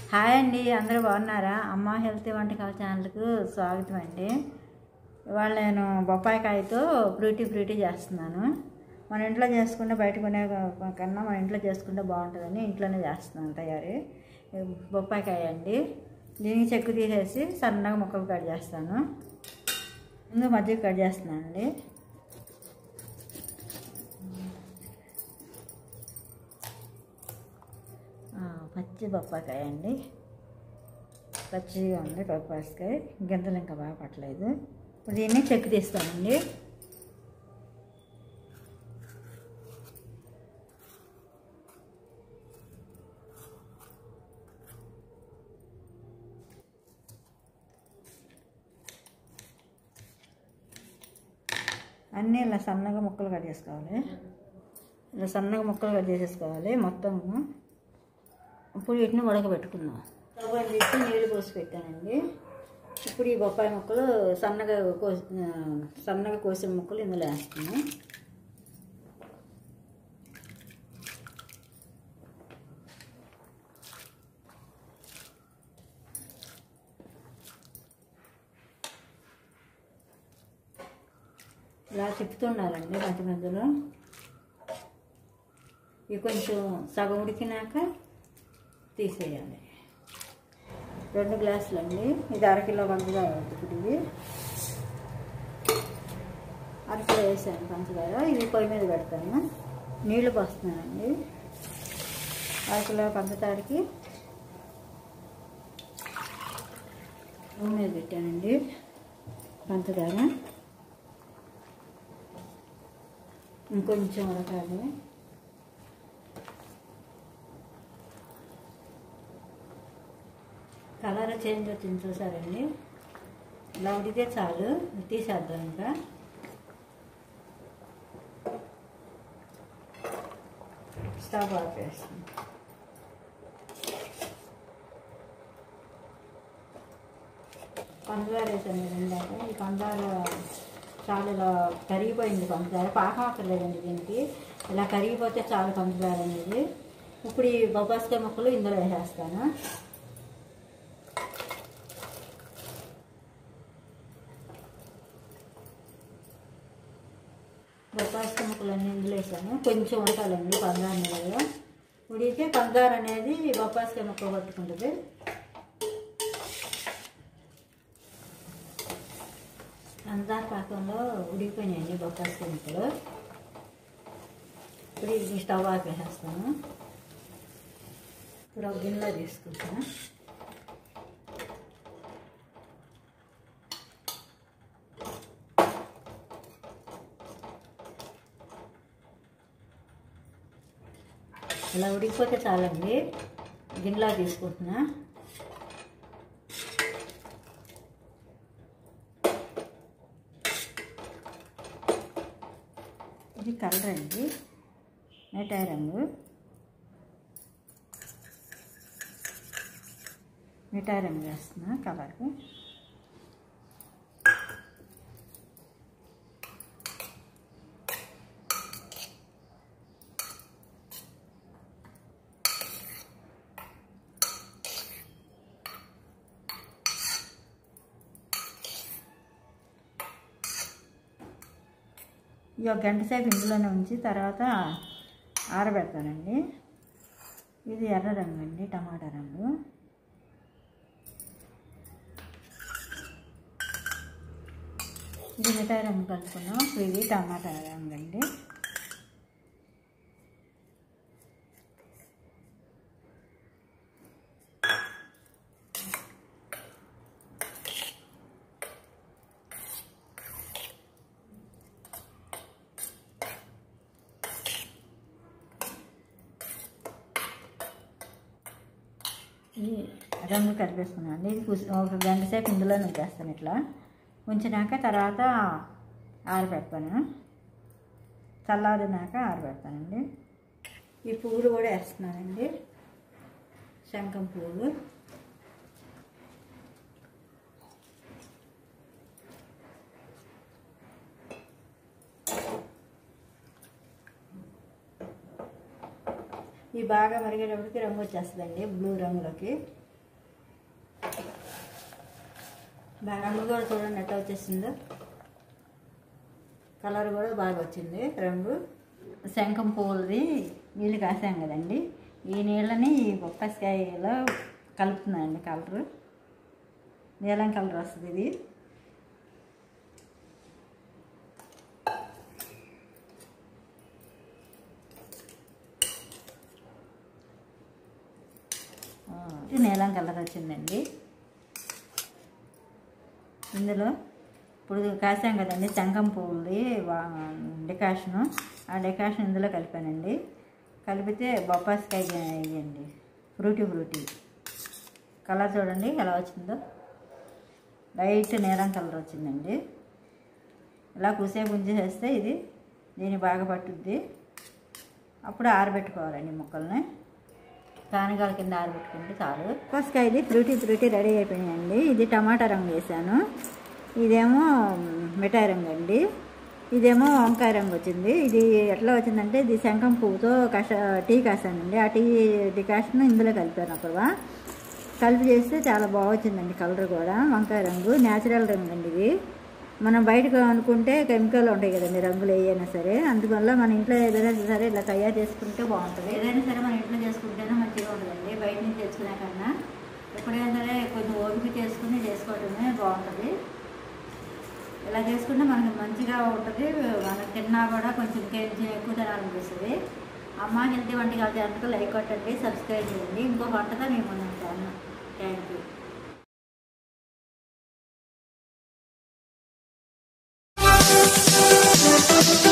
Hi అండి అందరూ బాగున్నారా అమ్మ హెల్తీ వంటకాల ఛానల్కు స్వాగతం అండి ఇవాళ నేను బొప్పాయికాయతో ఫ్రూటీ ఫ్రూటీ చేస్తున్నాను మన ఇంట్లో చేసుకుంటే బయట కొనే కన్నా మన ఇంట్లో చేసుకుంటే బాగుంటుందని ఇంట్లోనే చేస్తున్నాను తయారీ ఇది బొప్పాయికాయ అండి దీనికి చెక్కు తీసేసి సన్నగా ముక్కలు కట్ చేస్తాను ముందు మధ్య కట్ చేస్తున్నాను అండి ఆ, పచ్చి బొప్పాకాయ అండి పచ్చిగా ఉంది బొప్పాయికాయ గింజలు ఇంకా బాగా పట్టలేదు ఇప్పుడు దీన్ని చెక్కు తీస్తానండి అన్నీ ఇలా సన్నగా ముక్కలు కట్ చేసుకోవాలి ఇలా సన్నగా ముక్కలు కట్ చేసేసుకోవాలి మొత్తం ఇప్పుడు వీటిని ఉడకబెట్టుకుందాం స్టవ్ పెట్టి నీళ్ళు పోసి పెట్టానండి ఇప్పుడు ఈ బొప్పాయి ముక్కలు సన్నగా కోసి ఆ, సన్నగా కోసిన ముక్కలు ఇందులో వేస్తున్నాను ఇలా తిప్పుతుండాలండి మధ్య మధ్యలో ఇవి కొంచెం సగం ఉడికినాక తీసేయాలి రెండు గ్లాసులు అండి ఇది అరకిలో పంచదార ఇప్పుడు ఇది అరకిలో వేసాను పంచదార ఇది పొయ్యి మీద పెడతాను నీళ్లు పోస్తున్నానండి అరకిలో పంచదారకి నూనె మీద పెట్టానండి పంచదార ఇంకొంచెం ఉడకాలి కలర్ చేంజ్ వచ్చింది చూసారండి ఇలా ఉడితే చాలు తీసేద్దాం ఇంకా స్టవ్ ఆపేస్తాం పంచదార వేసాను ఇందాక ఈ పంచదార చాలా ఇలా కరిగిపోయింది పంచదార పాకం అక్కర్లేదండి దీనికి ఇలా కరిగిపోతే చాలా పంచదార అనేది ఇప్పుడు ఈ బొబ్బాస్కాయ ముక్కలు ఇందులో వేసేస్తాను బొప్పాస్కాయ ముక్కలు అన్నీ ఇందులో వేసాను కొంచెం ఉడకాలండి పంచదార నీళ్ళలో ఉడికితే పంచదార అనేది బొప్పాస్కాయ ముక్కలు పట్టుకుంటుంది పంచదార పాకంలో ఉడికిపోయినాయండి బొప్పాస్కాయ ముక్కలు ఇప్పుడు ఇది స్టవ్ ఆపేసేస్తాను ఇప్పుడు ఒక గిన్నెలో తీసుకుంటాను ఇలా ఉడికిపోతే చాలండి గిన్నెలా తీసుకుంటున్నా ఇది కలర్ అండి మిఠాయి రంగు మిఠాయి రంగు వేస్తున్నా కలర్కి ఈ ఒక గంట సేపు ఇందులోనే ఉంచి తర్వాత ఆరబెడతానండి ఇది ఎర్ర రంగు అండి టమాటా రంగు ఇది మిఠాయి రంగు కలుపుకున్నాం ఇప్పుడు ఇది టమాటా రంగు అండి ఈ రంగు కలిపేసుకున్నాను అండి ఇది కుసి- ఒక గంట సేపు ఇందులోనే ఉంచేస్తాను ఇట్లా ఉంచినాక తర్వాత ఆరబెడతాను చల్లారినాక ఆరబెడతానండి ఈ పువ్వులు కూడా వేస్తున్నానండి శంఖం పువ్వులు ఇవి బాగా మరిగేటప్పటికి రంగు వచ్చేస్తుందండి బ్లూ రంగులోకి రంగు కూడా చూడండి ఎట్లా వచ్చేసిందో కలర్ కూడా బాగా వచ్చింది రంగు శంఖం పువ్వులది నీళ్ళు కాసాం కదండి ఈ నీళ్ళని ఈ బొప్పాయికాయలో కలుపుతున్నానండి కలరు నీలం కలర్ వస్తుంది ఇది ఆ, ఇది నీలం కలర్ వచ్చిందండి ఇందులో ఇప్పుడు కాసాం కదండి శంఖం పువ్వుది డికాషను ఆ డికాషన్ ఇందులో కలిపానండి కలిపితే బొప్పాసికాయ వేయండి ఫ్రూటీ ఫ్రూటీ కలర్ చూడండి ఎలా వచ్చిందో లైట్ నీలం కలర్ వచ్చిందండి ఇలా కూసేపు ఉంచేసేస్తే ఇది దీన్ని బాగా పట్టుద్ది అప్పుడు ఆరబెట్టుకోవాలండి ముక్కల్ని తానిగాల కింద ఆరబెట్టుకుంటే చాలు పసుకాయ ఇది ఫ్రూటీ ఫ్రూటీ రెడీ అయిపోయాయండి ఇది టమాటా రంగు వేసాను ఇదేమో మిఠాయి రంగు అండి ఇదేమో వంకాయ రంగు వచ్చింది ఇది ఎట్లా వచ్చిందంటే ఇది శంఖం పువ్వుతో కష టీ కాసానండి ఆ టీ డికాషన్ ఇందులో కలిపాను అప్పుడు కలిపి చేస్తే చాలా బాగా వచ్చిందండి కలర్ కూడా వంకాయ రంగు న్యాచురల్ రంగు అండి ఇది మనం బయటకు అనుకుంటే కెమికల్ ఉంటాయి కదండి రంగులు ఏదైనా సరే అందువల్ల మన ఇంట్లో ఏదైనా సరే ఇలా తయారు చేసుకుంటే బాగుంటుంది ఏదైనా సరే మన ఇంట్లో చేసుకుంటేనే మంచిగా ఉంటుందండి బయట నుంచి తెచ్చుకునే కన్నా ఎప్పుడైనా సరే కొంచెం ఓపిక చేసుకుని చేసుకోవడమే బాగుంటుంది ఇలా చేసుకుంటే మనకి మంచిగా ఉంటుంది మనం తిన్నా కూడా కొంచెం కొంచెం ఎక్కువ తినాలనిపిస్తుంది అమ్మ హెల్తీ వంటకాలు చేయాలంటే లైక్ కొట్టండి సబ్స్క్రైబ్ చేయండి ఇంకో వంటగా మేము ఉంటాను థ్యాంక్ యూ Thank you.